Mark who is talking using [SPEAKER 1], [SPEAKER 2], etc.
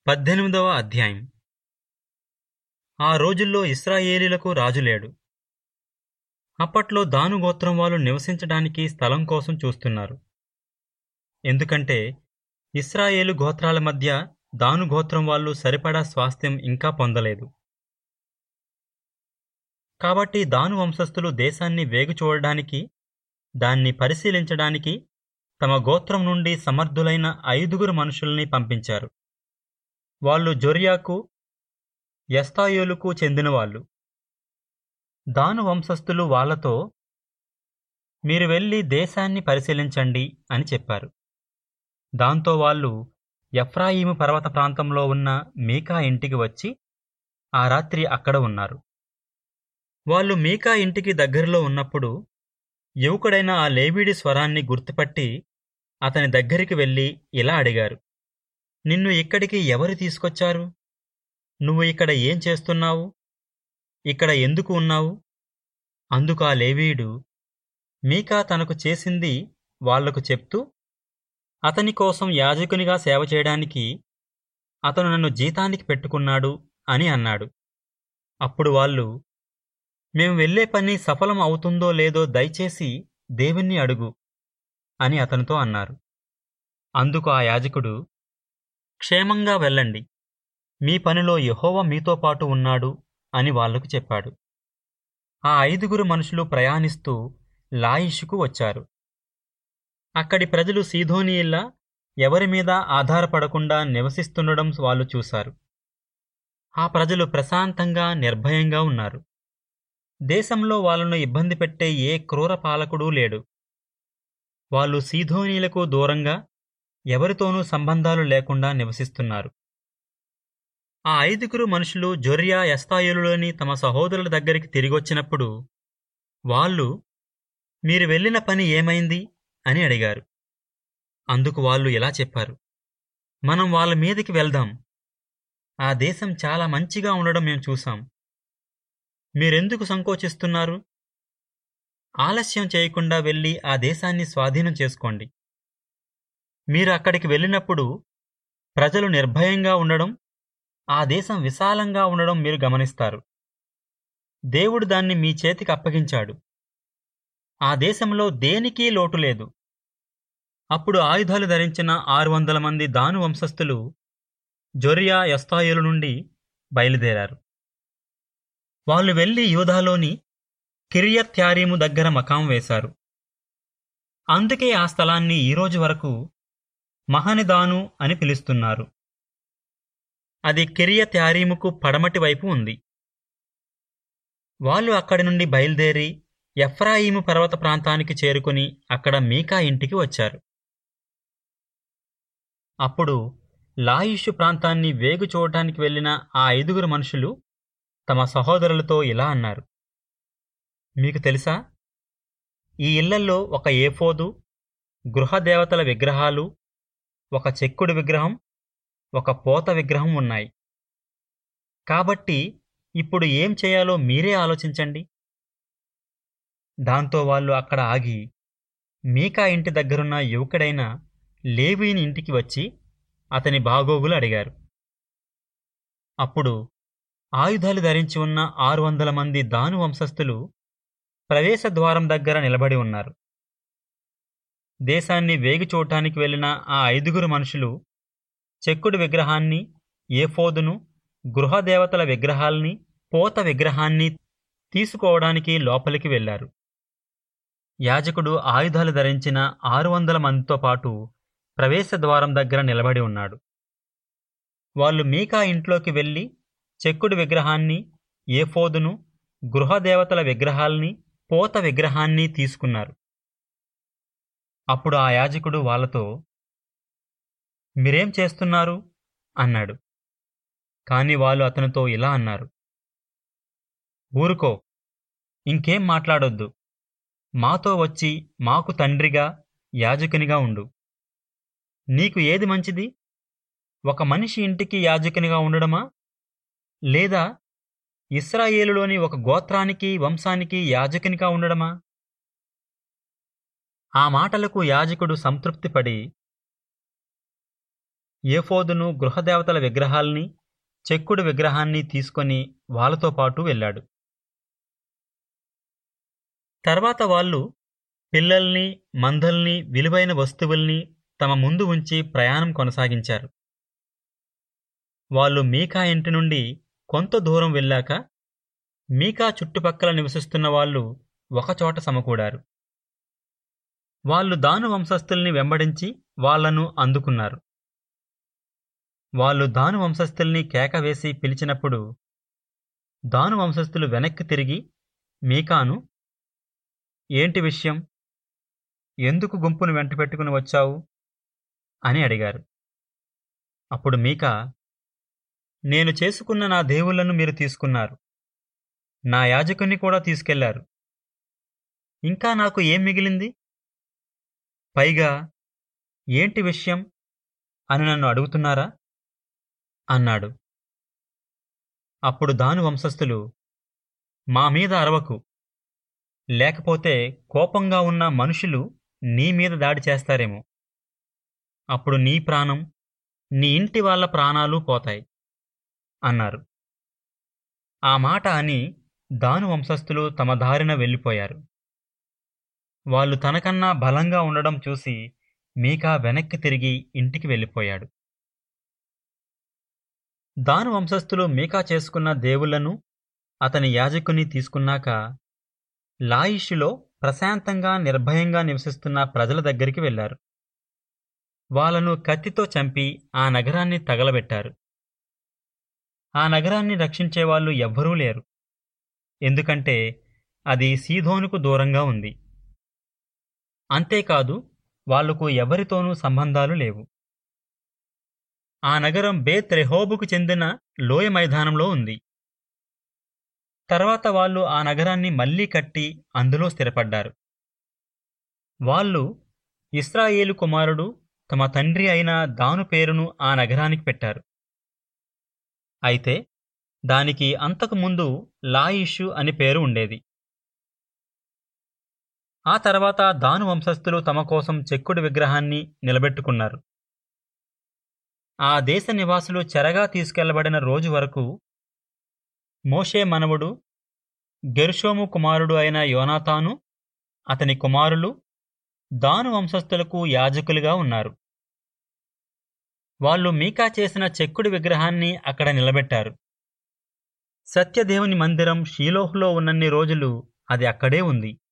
[SPEAKER 1] పద్దెనిమిదవ అధ్యాయం ఆ రోజుల్లో ఇస్రాయేలీలకు రాజు లేడు అప్పట్లో దాను గోత్రం వాళ్ళు నివసించడానికి స్థలం కోసం చూస్తున్నారు ఎందుకంటే ఇస్రాయేలు గోత్రాల మధ్య దాను గోత్రం వాళ్ళు సరిపడా స్వాస్థ్యం ఇంకా పొందలేదు కాబట్టి దాను వంశస్థులు దేశాన్ని వేగు చూడడానికి దాన్ని పరిశీలించడానికి తమ గోత్రం నుండి సమర్థులైన ఐదుగురు మనుషుల్ని పంపించారు వాళ్ళు జొర్యాకు ఎస్తాయోలుకు చెందినవాళ్ళు దాను వంశస్థులు వాళ్లతో మీరు వెళ్ళి దేశాన్ని పరిశీలించండి అని చెప్పారు దాంతో వాళ్ళు ఎఫ్రాయిము పర్వత ప్రాంతంలో ఉన్న మీకా ఇంటికి వచ్చి ఆ రాత్రి అక్కడ ఉన్నారు వాళ్ళు మీకా ఇంటికి దగ్గరలో ఉన్నప్పుడు యువకుడైన ఆ లేవీడి స్వరాన్ని గుర్తుపట్టి అతని దగ్గరికి వెళ్ళి ఇలా అడిగారు నిన్ను ఇక్కడికి ఎవరు తీసుకొచ్చారు నువ్వు ఇక్కడ ఏం చేస్తున్నావు ఇక్కడ ఎందుకు ఉన్నావు అందుకు ఆ లేవీయుడు మీకా తనకు చేసింది వాళ్లకు చెప్తూ అతని కోసం యాజకునిగా సేవ చేయడానికి అతను నన్ను జీతానికి పెట్టుకున్నాడు అని అన్నాడు అప్పుడు వాళ్ళు మేము వెళ్లే పని సఫలం అవుతుందో లేదో దయచేసి దేవుణ్ణి అడుగు అని అతనితో అన్నారు అందుకు ఆ యాజకుడు క్షేమంగా వెళ్ళండి మీ పనిలో యెహోవా మీతో పాటు ఉన్నాడు అని వాళ్లకు చెప్పాడు ఆ ఐదుగురు మనుషులు ప్రయాణిస్తూ లాయిషుకు వచ్చారు అక్కడి ప్రజలు సీధోనీయిల్లా ఎవరి మీద ఆధారపడకుండా నివసిస్తుండడం వాళ్ళు చూశారు ఆ ప్రజలు ప్రశాంతంగా నిర్భయంగా ఉన్నారు దేశంలో వాళ్ళను ఇబ్బంది పెట్టే ఏ క్రూర పాలకుడూ లేడు వాళ్ళు సీధోనీలకు దూరంగా ఎవరితోనూ సంబంధాలు లేకుండా నివసిస్తున్నారు ఆ ఐదుగురు మనుషులు జొర్యా ఎస్తాయులులోని తమ సహోదరుల దగ్గరికి తిరిగొచ్చినప్పుడు వాళ్ళు మీరు వెళ్ళిన పని ఏమైంది అని అడిగారు అందుకు వాళ్ళు ఇలా చెప్పారు మనం వాళ్ళ మీదకి వెళ్దాం ఆ దేశం చాలా మంచిగా ఉండడం మేము చూసాం మీరెందుకు సంకోచిస్తున్నారు ఆలస్యం చేయకుండా వెళ్ళి ఆ దేశాన్ని స్వాధీనం చేసుకోండి మీరు అక్కడికి వెళ్ళినప్పుడు ప్రజలు నిర్భయంగా ఉండడం ఆ దేశం విశాలంగా ఉండడం మీరు గమనిస్తారు దేవుడు దాన్ని మీ చేతికి అప్పగించాడు ఆ దేశంలో దేనికీ లోటు లేదు అప్పుడు ఆయుధాలు ధరించిన ఆరు వందల మంది దాను వంశస్థులు జొరియా ఎస్తాయుల నుండి బయలుదేరారు వాళ్ళు వెళ్లి యూదాలోని కిరియత్యారీము దగ్గర మకాం వేశారు అందుకే ఆ స్థలాన్ని ఈరోజు వరకు మహనిదాను అని పిలుస్తున్నారు అది కిరియత్యారీముకు పడమటి వైపు ఉంది వాళ్ళు అక్కడి నుండి బయలుదేరి ఎఫ్రాయిము పర్వత ప్రాంతానికి చేరుకుని అక్కడ మీకా ఇంటికి వచ్చారు అప్పుడు లాయిషు ప్రాంతాన్ని వేగు చూడటానికి వెళ్లిన ఆ ఐదుగురు మనుషులు తమ సహోదరులతో ఇలా అన్నారు మీకు తెలుసా ఈ ఇళ్లల్లో ఒక ఏఫోదు గృహదేవతల విగ్రహాలు ఒక చెక్కుడు విగ్రహం ఒక పోత విగ్రహం ఉన్నాయి కాబట్టి ఇప్పుడు ఏం చేయాలో మీరే ఆలోచించండి దాంతో వాళ్ళు అక్కడ ఆగి మీకా ఇంటి దగ్గరున్న యువకుడైన లేవీని ఇంటికి వచ్చి అతని బాగోగులు అడిగారు అప్పుడు ఆయుధాలు ధరించి ఉన్న ఆరు వందల మంది దాను వంశస్థులు ప్రవేశ ద్వారం దగ్గర నిలబడి ఉన్నారు దేశాన్ని వేగి చూడటానికి వెళ్లిన ఆ ఐదుగురు మనుషులు చెక్కుడు విగ్రహాన్ని ఏఫోదును గృహదేవతల విగ్రహాల్ని పోత విగ్రహాన్ని తీసుకోవడానికి లోపలికి వెళ్లారు యాజకుడు ఆయుధాలు ధరించిన ఆరు వందల మందితో పాటు ప్రవేశ ద్వారం దగ్గర నిలబడి ఉన్నాడు వాళ్ళు మీకా ఇంట్లోకి వెళ్లి చెక్కుడు విగ్రహాన్ని ఏఫోదును గృహదేవతల విగ్రహాల్ని పోత విగ్రహాన్ని తీసుకున్నారు అప్పుడు ఆ యాజకుడు వాళ్లతో మీరేం చేస్తున్నారు అన్నాడు కాని వాళ్ళు అతనితో ఇలా అన్నారు ఊరుకో ఇంకేం మాట్లాడొద్దు మాతో వచ్చి మాకు తండ్రిగా యాజకునిగా ఉండు నీకు ఏది మంచిది ఒక మనిషి ఇంటికి యాజకునిగా ఉండడమా లేదా ఇస్రాయేలులోని ఒక గోత్రానికి వంశానికి యాజకునిగా ఉండడమా ఆ మాటలకు యాజకుడు సంతృప్తిపడి ఏఫోదును గృహదేవతల విగ్రహాల్ని చెక్కుడు విగ్రహాన్ని తీసుకొని వాళ్ళతో పాటు వెళ్ళాడు తర్వాత వాళ్ళు పిల్లల్ని మందల్ని విలువైన వస్తువుల్ని తమ ముందు ఉంచి ప్రయాణం కొనసాగించారు వాళ్ళు మీకా ఇంటి నుండి కొంత దూరం వెళ్ళాక మీకా చుట్టుపక్కల నివసిస్తున్న వాళ్ళు ఒకచోట సమకూడారు వాళ్ళు దాను వంశస్థుల్ని వెంబడించి వాళ్లను అందుకున్నారు వాళ్ళు దాను వంశస్థుల్ని కేక వేసి పిలిచినప్పుడు దాను వంశస్థులు వెనక్కి తిరిగి మీకాను ఏంటి విషయం ఎందుకు గుంపును వెంట పెట్టుకుని వచ్చావు అని అడిగారు అప్పుడు మీకా నేను చేసుకున్న నా దేవుళ్లను మీరు తీసుకున్నారు నా యాజకుని కూడా తీసుకెళ్లారు ఇంకా నాకు ఏం మిగిలింది పైగా ఏంటి విషయం అని నన్ను అడుగుతున్నారా అన్నాడు అప్పుడు దాను వంశస్థులు మా మీద అరవకు లేకపోతే కోపంగా ఉన్న మనుషులు నీ మీద దాడి చేస్తారేమో అప్పుడు నీ ప్రాణం నీ ఇంటి వాళ్ళ ప్రాణాలు పోతాయి అన్నారు ఆ మాట అని దాను వంశస్థులు తమ దారిన వెళ్ళిపోయారు వాళ్ళు తనకన్నా బలంగా ఉండడం చూసి మీకా వెనక్కి తిరిగి ఇంటికి వెళ్ళిపోయాడు దాను వంశస్థులు మీకా చేసుకున్న దేవుళ్లను అతని యాజకుని తీసుకున్నాక లాయిషులో ప్రశాంతంగా నిర్భయంగా నివసిస్తున్న ప్రజల దగ్గరికి వెళ్లారు వాళ్ళను కత్తితో చంపి ఆ నగరాన్ని తగలబెట్టారు ఆ నగరాన్ని రక్షించేవాళ్లు ఎవ్వరూ లేరు ఎందుకంటే అది సీధోనుకు దూరంగా ఉంది అంతేకాదు వాళ్లకు ఎవరితోనూ సంబంధాలు లేవు ఆ నగరం బేత్ రెహోబుకు చెందిన లోయ మైదానంలో ఉంది తర్వాత వాళ్ళు ఆ నగరాన్ని మళ్లీ కట్టి అందులో స్థిరపడ్డారు వాళ్ళు ఇస్రాయేలు కుమారుడు తమ తండ్రి అయిన దాను పేరును ఆ నగరానికి పెట్టారు అయితే దానికి అంతకు ముందు లాయిషు అని పేరు ఉండేది ఆ తర్వాత దాను వంశస్థులు తమ కోసం చెక్కుడు విగ్రహాన్ని నిలబెట్టుకున్నారు ఆ దేశ నివాసులు చెరగా తీసుకెళ్లబడిన రోజు వరకు మోషే మనవుడు గెర్షోము కుమారుడు అయిన యోనాతాను అతని కుమారులు దాను వంశస్థులకు యాజకులుగా ఉన్నారు వాళ్ళు మీకా చేసిన చెక్కుడు విగ్రహాన్ని అక్కడ నిలబెట్టారు సత్యదేవుని మందిరం షీలోహ్లో ఉన్నన్ని రోజులు అది అక్కడే ఉంది